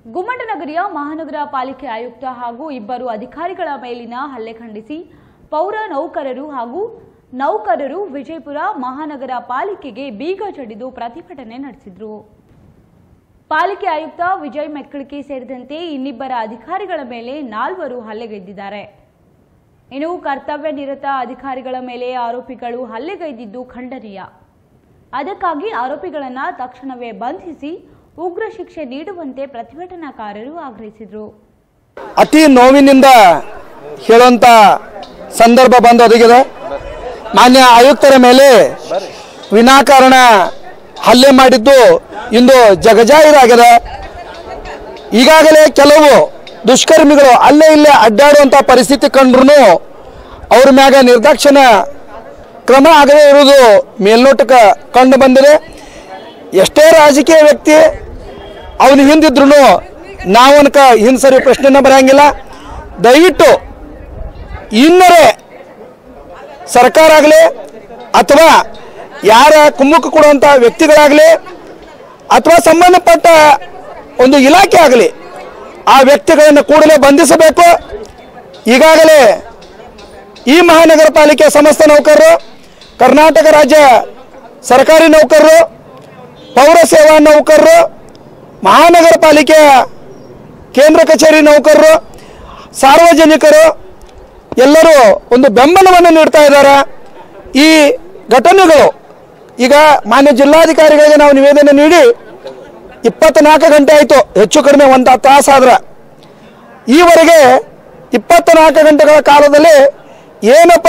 ಗುಮ್ಮಟನಗರಿಯ ಮಹಾನಗರ ಪಾಲಿಕೆ ಆಯುಕ್ತ ಹಾಗೂ ಇಬ್ಬರು ಅಧಿಕಾರಿಗಳ ಮೇಲಿನ ಹಲ್ಲೆ ಖಂಡಿಸಿ ಪೌರ ನೌಕರರು ಹಾಗೂ ನೌಕರರು ವಿಜಯಪುರ ಮಹಾನಗರ ಪಾಲಿಕೆಗೆ ಬೀಗ ಜಡಿದು ಪ್ರತಿಭಟನೆ ನಡೆಸಿದರು ಪಾಲಿಕೆ ಆಯುಕ್ತ ವಿಜಯ್ ಮೆಕ್ಕಳಿಕೆ ಸೇರಿದಂತೆ ಇನ್ನಿಬ್ಬರ ಅಧಿಕಾರಿಗಳ ಮೇಲೆ ನಾಲ್ವರು ಹಲ್ಲೆಗೈದಿದ್ದಾರೆ ಇನ್ನು ಕರ್ತವ್ಯ ನಿರತ ಅಧಿಕಾರಿಗಳ ಮೇಲೆ ಆರೋಪಿಗಳು ಹಲ್ಲೆಗೈದಿದ್ದು ಖಂಡನೀಯ ಅದಕ್ಕಾಗಿ ಆರೋಪಿಗಳನ್ನು ತಕ್ಷಣವೇ ಬಂಧಿಸಿ ಉಗ್ರ ಶಿಕ್ಷೆ ನೀಡುವಂತೆ ಪ್ರತಿಭಟನಾಕಾರರು ಆಗ್ರಹಿಸಿದರು ಅತಿ ನೋವಿನಿಂದ ಹೇಳುವಂತ ಸಂದರ್ಭ ಬಂದು ಒದಗಿದೆ ಮಾನ್ಯ ಆಯುಕ್ತರ ಮೇಲೆ ವಿನಾಕಾರಣ ಹಲ್ಲೆ ಮಾಡಿದ್ದು ಇಂದು ಜಗಜಾಹಿರಾಗಿದೆ ಈಗಾಗಲೇ ಕೆಲವು ದುಷ್ಕರ್ಮಿಗಳು ಅಲ್ಲೇ ಇಲ್ಲೇ ಅಡ್ಡಾಡುವಂಥ ಪರಿಸ್ಥಿತಿ ಕಂಡ್ರು ಅವ್ರ ಮ್ಯಾಗ ನಿರ್ದಾಕ್ಷಿಣ ಕ್ರಮ ಆಗದೇ ಇರುವುದು ಮೇಲ್ನೋಟಕ್ಕೆ ಕಂಡು ಬಂದಿದೆ ಎಷ್ಟೇ ರಾಜಕೀಯ ವ್ಯಕ್ತಿ ಅವನು ಹಿಂದಿದ್ರು ನಾವು ಅನ್ಕ ಹಿಂದ್ ಸರಿ ಪ್ರಶ್ನೆನ ಬರಂಗಿಲ್ಲ ದಯವಿಟ್ಟು ಇನ್ನರೇ ಸರ್ಕಾರ ಆಗಲಿ ಅಥವಾ ಯಾರ ಕುಮ್ಮುಖ ಕೊಡುವಂಥ ವ್ಯಕ್ತಿಗಳಾಗಲಿ ಅಥವಾ ಸಂಬಂಧಪಟ್ಟ ಒಂದು ಇಲಾಖೆ ಆಗಲಿ ಆ ವ್ಯಕ್ತಿಗಳನ್ನು ಕೂಡಲೇ ಬಂಧಿಸಬೇಕು ಈಗಾಗಲೇ ಈ ಮಹಾನಗರ ಪಾಲಿಕೆ ಸಮಸ್ತ ನೌಕರರು ಕರ್ನಾಟಕ ರಾಜ್ಯ ಸರ್ಕಾರಿ ನೌಕರರು ಪೌರ ಸೇವಾ ನೌಕರರು ಮಹಾನಗರ ಪಾಲಿಕೆಯ ಕೇಂದ್ರ ಕಚೇರಿ ನೌಕರರು ಸಾರ್ವಜನಿಕರು ಎಲ್ಲರೂ ಒಂದು ಬೆಂಬಲವನ್ನು ನೀಡ್ತಾ ಇದ್ದಾರೆ ಈ ಘಟನೆಗಳು ಈಗ ಮಾನ್ಯ ಜಿಲ್ಲಾಧಿಕಾರಿಗಳಿಗೆ ನಾವು ನಿವೇದನೆ ನೀಡಿ ಇಪ್ಪತ್ನಾಲ್ಕು ಗಂಟೆ ಆಯಿತು ಹೆಚ್ಚು ಕಡಿಮೆ ಒಂದು ತಾಸಾದ್ರೆ ಈವರೆಗೆ ಇಪ್ಪತ್ನಾಲ್ಕು ಗಂಟೆಗಳ ಕಾಲದಲ್ಲಿ ಏನಪ್ಪ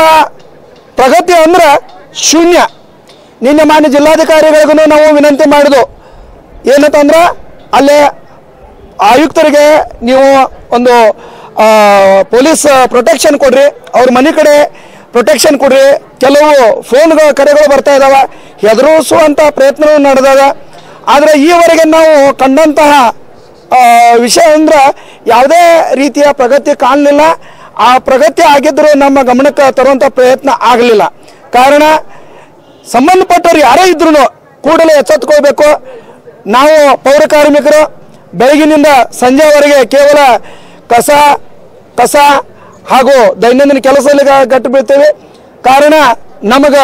ಪ್ರಗತಿ ಅಂದ್ರೆ ಶೂನ್ಯ ನಿನ್ನೆ ಮಾನ್ಯ ಜಿಲ್ಲಾಧಿಕಾರಿಗಳಿಗೂ ನಾವು ವಿನಂತಿ ಮಾಡಿದ್ವು ಏನಂತಂದ್ರೆ ಅಲ್ಲೇ ಆಯುಕ್ತರಿಗೆ ನೀವು ಒಂದು ಆ, ಪೊಲೀಸ್ ಪ್ರೊಟೆಕ್ಷನ್ ಕೊಡ್ರಿ ಅವ್ರ ಮನೆ ಕಡೆ ಪ್ರೊಟೆಕ್ಷನ್ ಕೊಡ್ರಿ ಕೆಲವು ಫೋನ್ಗಳ ಕರೆಗಳು ಬರ್ತಾ ಇದಾವೆ ಹೆದರಿಸುವಂಥ ಪ್ರಯತ್ನಗಳು ನಡೆದಾಗ ಆದರೆ ಈವರೆಗೆ ನಾವು ಕಂಡಂತಹ ಆ, ವಿಷಯ ಅಂದ್ರೆ ಯಾವುದೇ ರೀತಿಯ ಪ್ರಗತಿ ಕಾಣಲಿಲ್ಲ ಆ ಪ್ರಗತಿ ಆಗಿದ್ದರೂ ನಮ್ಮ ಗಮನಕ್ಕೆ ತರುವಂಥ ಪ್ರಯತ್ನ ಆಗಲಿಲ್ಲ ಕಾರಣ ಸಂಬಂಧಪಟ್ಟವ್ರು ಯಾರೇ ಇದ್ರು ಕೂಡಲೇ ಎಚ್ಚೆತ್ಕೊಳ್ಬೇಕು ನಾವು ಪೌರ ಕಾರ್ಮಿಕರು ಬೆಳಗಿನಿಂದ ಸಂಜೆವರೆಗೆ ಕೇವಲ ಕಸ ಕಸ ಹಾಗೂ ದೈನಂದಿನ ಕೆಲಸದಲ್ಲಿ ಗ- ಗಟ್ಟು ಬೀಳ್ತೇವೆ ಕಾರಣ ನಮಗ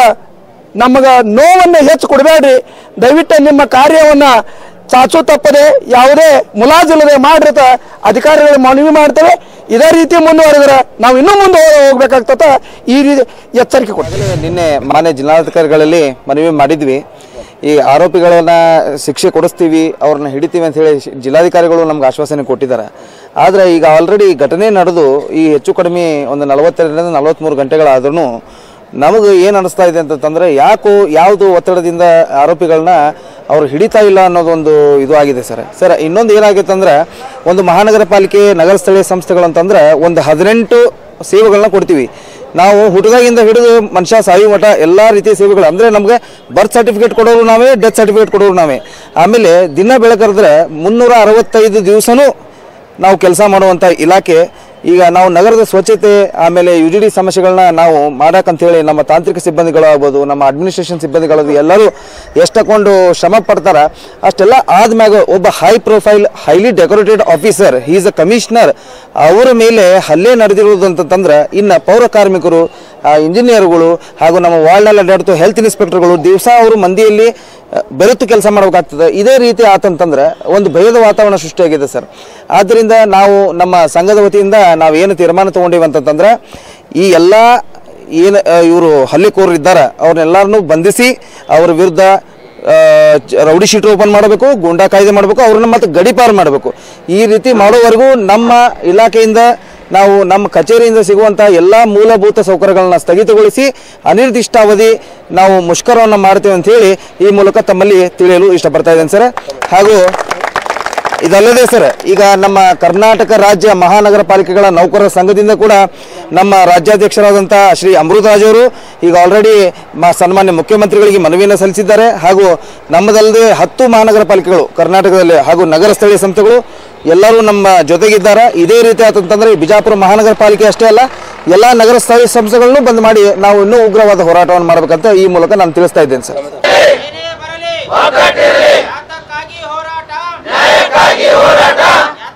ನಮಗ ನೋವನ್ನು ಹೆಚ್ಚು ಕೊಡಬೇಡ್ರಿ ದಯವಿಟ್ಟು ನಿಮ್ಮ ಕಾರ್ಯವನ್ನು ಚಾಚು ತಪ್ಪದೆ ಯಾವುದೇ ಮುಲಾಜಿಲ್ಲದೆ ಮಾಡಿರ್ತ ಅಧಿಕಾರಿಗಳು ಮನವಿ ಮಾಡ್ತೇವೆ ಇದೇ ರೀತಿ ಮುಂದುವರೆದ್ರೆ ನಾವು ಇನ್ನೂ ಮುಂದೆ ಹೋಗ್ಬೇಕಾಗ್ತದ ಈ ರೀತಿ ಎಚ್ಚರಿಕೆ ಕೊಡ್ತೀವಿ ಈಗಾಗಲೇ ನಿನ್ನೆ ಮಾನ್ಯ ಜಿಲ್ಲಾಧಿಕಾರಿಗಳಲ್ಲಿ ಮನವಿ ಮಾಡಿದ್ವಿ ಈ ಆರೋಪಿಗಳನ್ನ ಶಿಕ್ಷೆ ಕೊಡಿಸ್ತೀವಿ ಅವ್ರನ್ನ ಹಿಡಿತೀವಿ ಅಂತ ಹೇಳಿ ಶಿ- ಜಿಲ್ಲಾಧಿಕಾರಿಗಳು ನಮ್ಗೆ ಆಶ್ವಾಸನೆ ಕೊಟ್ಟಿದ್ದಾರೆ ಆದರೆ ಈಗ ಆಲ್ರೆಡಿ ಘಟನೆ ನಡೆದು ಈ ಹೆಚ್ಚು ಕಡಿಮೆ ಒಂದು ನಲವತ್ತೆರಡರಿಂದ ನಲವತ್ತ್ಮೂರು ಗಂಟೆಗಳಾದ್ರೂ ನಮಗೆ ಏನು ಅನಿಸ್ತಾ ಇದೆ ಅಂತಂದ್ರೆ ಯಾಕೋ ಯಾವುದು ಒತ್ತಡದಿಂದ ಆರೋಪಿಗಳನ್ನ ಅವ್ರು ಹಿಡಿತಾ ಇಲ್ಲ ಅನ್ನೋದೊಂದು ಇದು ಆಗಿದೆ ಸರ್ ಸರ್ ಇನ್ನೊಂದು ಏನಾಗಿತ್ತು ಅಂದ್ರೆ ಒಂದು ಮಹಾನಗರ ಪಾಲಿಕೆ ನಗರ ಸ್ಥಳೀಯ ಸಂಸ್ಥೆಗಳಂತಂದ್ರೆ ಒಂದು ಹದಿನೆಂಟು ಸೇವೆಗಳನ್ನ ಕೊಡ್ತೀವಿ ನಾವು ಹುಟ್ಟದಾಗಿಂದ ಹಿಡಿದು ಮನುಷ್ಯ ಸಾಯು ಮಠ ಎಲ್ಲ ರೀತಿಯ ಸೇವೆಗಳು ಅಂದರೆ ನಮಗೆ ಬರ್ತ್ ಸರ್ಟಿಫಿಕೇಟ್ ಕೊಡೋರು ನಾವೇ ಡೆತ್ ಸರ್ಟಿಫಿಕೇಟ್ ಕೊಡೋರು ನಾವೇ ಆಮೇಲೆ ದಿನ ಬೆಳಕರೆದ್ರೆ ಮುನ್ನೂರ ಅರವತ್ತೈದು ದಿವಸನೂ ನಾವು ಕೆಲಸ ಮಾಡುವಂಥ ಇಲಾಖೆ ಈಗ ನಾವು ನಗರದ ಸ್ವಚ್ಛತೆ ಆಮೇಲೆ ಯು ಜಿ ಡಿ ಸಮಸ್ಯೆಗಳನ್ನ ನಾವು ಮಾಡಕ್ಕಂತೇಳಿ ನಮ್ಮ ತಾಂತ್ರಿಕ ಸಿಬ್ಬಂದಿಗಳಾಗ್ಬೋದು ನಮ್ಮ ಅಡ್ಮಿನಿಸ್ಟ್ರೇಷನ್ ಸಿಬ್ಬಂದಿಗಳದು ಎಲ್ಲರೂ ಎಷ್ಟು ತಗೊಂಡು ಶ್ರಮ ಪಡ್ತಾರ ಅಷ್ಟೆಲ್ಲ ಆದ್ಮ್ಯಾಗ ಒಬ್ಬ high profile highly decorated officer is a commissioner ಅವರ ಮೇಲೆ ಹಲ್ಲೆ ನಡೆದಿರುವುದು ಅಂತಂದ್ರೆ ಇನ್ನು ಪೌರ ಕಾರ್ಮಿಕರು ಇಂಜಿನಿಯರ್ಗಳು ಹಾಗೂ ನಮ್ಮ ವಾರ್ಡ್ನಲ್ಲಿ ಅಡ್ಡಾಡ್ತು ಹೆಲ್ತ್ ಇನ್ಸ್ಪೆಕ್ಟರ್ಗಳು ದಿವಸ ಅವರು ಮಂದಿಯಲ್ಲಿ ಆ, ಬೆರೆತು ಕೆಲಸ ಮಾಡಬೇಕಾಗ್ತದೆ ಇದೇ ರೀತಿ ಆತಂತಂದ್ರೆ ಒಂದು ಭಯದ ವಾತಾವರಣ ಸೃಷ್ಟಿಯಾಗಿದೆ ಸರ್ ಆದ್ದರಿಂದ ನಾವು ನಮ್ಮ ಸಂಘದ ವತಿಯಿಂದ ನಾವು ಏನು ತೀರ್ಮಾನ ತಗೊಂಡೀವಿ ಅಂತಂತಂದ್ರೆ ಈ ಎಲ್ಲ ಏನು ಇವರು ಹಲ್ಲೆಕೋರರು ಇದ್ದಾರೆ ಅವ್ರನ್ನೆಲ್ಲರನ್ನೂ ಬಂಧಿಸಿ ಅವ್ರ ವಿರುದ್ಧ ಆ, ಚ- ರೌಡಿ ಶೀಟ್ ಓಪನ್ ಮಾಡಬೇಕು ಗೂಂಡಾ ಕಾಯ್ದೆ ಮಾಡಬೇಕು ಅವ್ರನ್ನ ಮತ್ತೆ ಗಡಿಪಾರು ಮಾಡಬೇಕು ಈ ರೀತಿ ಮಾಡೋವರೆಗೂ ನಮ್ಮ ಇಲಾಖೆಯಿಂದ ನಾವು ನಮ್ಮ ಕಚೇರಿಯಿಂದ ಸಿಗುವಂಥ ಎಲ್ಲ ಮೂಲಭೂತ ಸೌಕರ್ಯಗಳನ್ನ ಸ್ಥಗಿತಗೊಳಿಸಿ ಅನಿರ್ದಿಷ್ಟಾವಧಿ ನಾವು ಮುಷ್ಕರವನ್ನು ಮಾಡ್ತೇವೆ ಅಂತ ಹೇಳಿ ಈ ಮೂಲಕ ತಮ್ಮಲ್ಲಿ ತಿಳಿಯಲು ಇಷ್ಟಪಡ್ತಾ ಇದ್ದೇನೆ ಸರ್ ಹಾಗೂ ಇದಲ್ಲದೆ ಸರ್ ಈಗ ನಮ್ಮ ಕರ್ನಾಟಕ ರಾಜ್ಯ ಮಹಾನಗರ ಪಾಲಿಕೆಗಳ ನೌಕರರ ಸಂಘದಿಂದ ಕೂಡ ನಮ್ಮ ರಾಜ್ಯಾಧ್ಯಕ್ಷರಾದಂಥ ಶ್ರೀ ಅಮೃತರಾಜ್ ಅವರು ಈಗ ಆಲ್ರೆಡಿ ಸನ್ಮಾನ್ಯ ಮುಖ್ಯಮಂತ್ರಿಗಳಿಗೆ ಮನವಿಯನ್ನು ಸಲ್ಲಿಸಿದ್ದಾರೆ ಹಾಗೂ ನಮ್ಮದಲ್ಲದೆ ಹತ್ತು ಮಹಾನಗರ ಪಾಲಿಕೆಗಳು ಕರ್ನಾಟಕದಲ್ಲಿ ಹಾಗೂ ನಗರ ಸ್ಥಳೀಯ ಸಂಸ್ಥೆಗಳು ಎಲ್ಲರೂ ನಮ್ಮ ಜೊತೆಗಿದ್ದಾರೆ ಇದೇ ರೀತಿ ಆತಂತಂದ್ರೆ ಈ ಬಿಜಾಪುರ ಮಹಾನಗರ ಪಾಲಿಕೆ ಅಷ್ಟೇ ಅಲ್ಲ ಎಲ್ಲ ನಗರ ಸ್ಥಳೀಯ ಸಂಸ್ಥೆಗಳನ್ನು ಬಂದ್ ಮಾಡಿ ನಾವು ಇನ್ನೂ ಉಗ್ರವಾದ ಹೋರಾಟವನ್ನು ಮಾಡಬೇಕಂತ ಈ ಮೂಲಕ ನಾನು ತಿಳಿಸ್ತಾ ಇದ್ದೇನೆ ಸರ್ ಏನೇ ಬರಲಿ ಯಾತಕ್ಕಾಗಿ ಹೋರಾಟ ನ್ಯಾಯಕ್ಕಾಗಿ ಹೋರಾಟ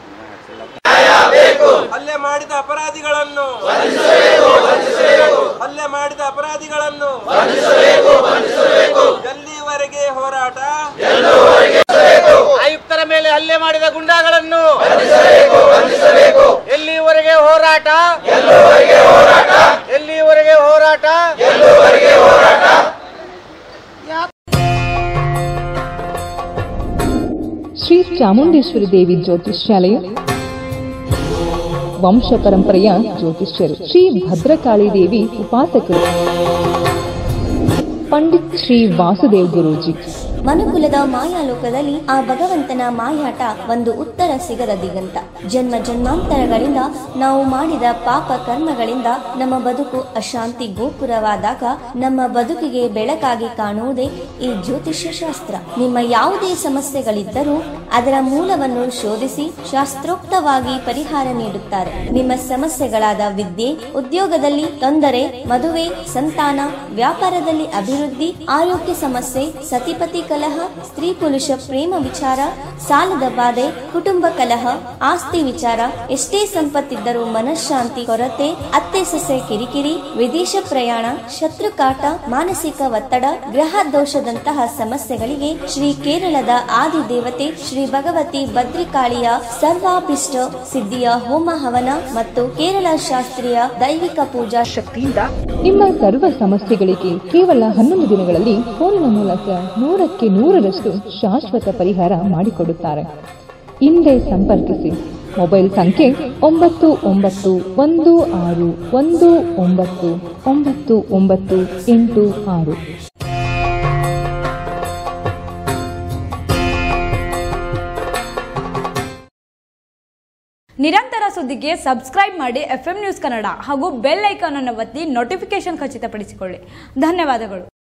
ಹಲ್ಲೆ ಮಾಡಿದ ಅಪರಾಧಿಗಳನ್ನು ಹಲ್ಲೆ ಮಾಡಿದ ಅಪರಾಧಿಗಳನ್ನು ಎಲ್ಲಿವರೆಗೆ ಹೋರಾಟ ಆಯುಕ್ತರ ಮೇಲೆ ಹಲ್ಲೆ ಮಾಡಿದ ಗುಂಡಾಗಳನ್ನು ಎಲ್ಲಿವರೆಗೆ ಹೋರಾಟ ಎಲ್ಲಿವರೆಗೆ ಹೋರಾಟ ಶ್ರೀ ಚಾಮುಂಡೇಶ್ವರಿ ದೇವಿ ಜ್ಯೋತಿಷ್ಯಾಲಯ ವಂಶ ಪರಂಪರೆಯ ಜ್ಯೋತಿಷ್ಯರು ಶ್ರೀ ಭದ್ರಕಾಳಿ ದೇವಿ ಉಪಾಸಕರು ಪಂಡಿತ್ ಶ್ರೀ ವಾಸುದೇವ್ ಗುರೂಜಿ ಮನುಕುಲದ ಮಾಯಾಲೋಕದಲ್ಲಿ ಆ ಭಗವಂತನ ಮಾಯಾಟ ಒಂದು ಉತ್ತರ ಸಿಗದ ದಿಗಂತ ಜನ್ಮ ಜನ್ಮಾಂತರಗಳಿಂದ ನಾವು ಮಾಡಿದ ಪಾಪ ಕರ್ಮಗಳಿಂದ ನಮ್ಮ ಬದುಕು ಅಶಾಂತಿ ಗೋಪುರವಾದಾಗ ನಮ್ಮ ಬದುಕಿಗೆ ಬೆಳಕಾಗಿ ಕಾಣುವುದೇ ಈ ಜ್ಯೋತಿಷ್ಯ ಶಾಸ್ತ್ರ ನಿಮ್ಮ ಯಾವುದೇ ಸಮಸ್ಯೆಗಳಿದ್ದರೂ ಅದರ ಮೂಲವನ್ನು ಶೋಧಿಸಿ ಶಾಸ್ತ್ರೋಕ್ತವಾಗಿ ಪರಿಹಾರ ನೀಡುತ್ತಾರೆ ನಿಮ್ಮ ಸಮಸ್ಯೆಗಳಾದ ವಿದ್ಯೆ ಉದ್ಯೋಗದಲ್ಲಿ ತೊಂದರೆ ಮದುವೆ ಸಂತಾನ ವ್ಯಾಪಾರದಲ್ಲಿ ಅಭಿವೃದ್ಧಿ ಆರೋಗ್ಯ ಸಮಸ್ಯೆ ಸತಿಪತಿ ಕಲಹ ಸ್ತ್ರೀ ಪುರುಷ ಪ್ರೇಮ ವಿಚಾರ ಸಾಲದ ಬಾಧೆ ಕುಟುಂಬ ಕಲಹ ಆಸ್ತಿ ವಿಚಾರ ಎಷ್ಟೇ ಸಂಪತ್ತಿದ್ದರೂ ಮನಃಶಾಂತಿ ಕೊರತೆ ಅತ್ತೆ ಸೊಸೆ ಕಿರಿಕಿರಿ ವಿದೇಶ ಪ್ರಯಾಣ ಶತ್ರುಕಾಟ ಮಾನಸಿಕ ಒತ್ತಡ ಗ್ರಹ ದೋಷದಂತಹ ಸಮಸ್ಯೆಗಳಿಗೆ ಶ್ರೀ ಕೇರಳದ ಆದಿ ದೇವತೆ ಶ್ರೀ ಭಗವತಿ ಭದ್ರಿಕಾಳಿಯ ಸರ್ವಾಭಿಷ್ಟ ಸಿದ್ಧಿಯ ಹೋಮ ಹವನ ಮತ್ತು ಕೇರಳ ಶಾಸ್ತ್ರೀಯ ದೈವಿಕ ಪೂಜಾ ಶಕ್ತಿಯಿಂದ ನಿಮ್ಮ ಸರ್ವ ಸಮಸ್ಯೆಗಳಿಗೆ ಕೇವಲ ಹನ್ನೊಂದು ದಿನಗಳಲ್ಲಿ ಫೋನಿನ ಮೂಲಕ ನೂರಕ್ಕೆ ನೂರರಷ್ಟು ಶಾಶ್ವತ ಪರಿಹಾರ ಮಾಡಿಕೊಡುತ್ತಾರೆ ಹಿಂದೆ ಸಂಪರ್ಕಿಸಿ ಮೊಬೈಲ್ ಸಂಖ್ಯೆ ಒಂಬತ್ತು ಒಂಬತ್ತು ಒಂದು ಆರು ಒಂದು ಒಂಬತ್ತು ಒಂಬತ್ತು ಒಂಬತ್ತು ಎಂಟು ಆರು ನಿರಂತರ ಸುದ್ದಿಗೆ ಸಬ್ಸ್ಕ್ರೈಬ್ ಮಾಡಿ ಎಫ್ ನ್ಯೂಸ್ ಕನ್ನಡ ಹಾಗೂ ಬೆಲ್ ಐಕಾನ್ ಅನ್ನು ಒತ್ತಿ ನೋಟಿಫಿಕೇಶನ್ ಖಚಿತಪಡಿಸಿಕೊಳ್ಳಿ ಧನ್ಯವಾದಗಳು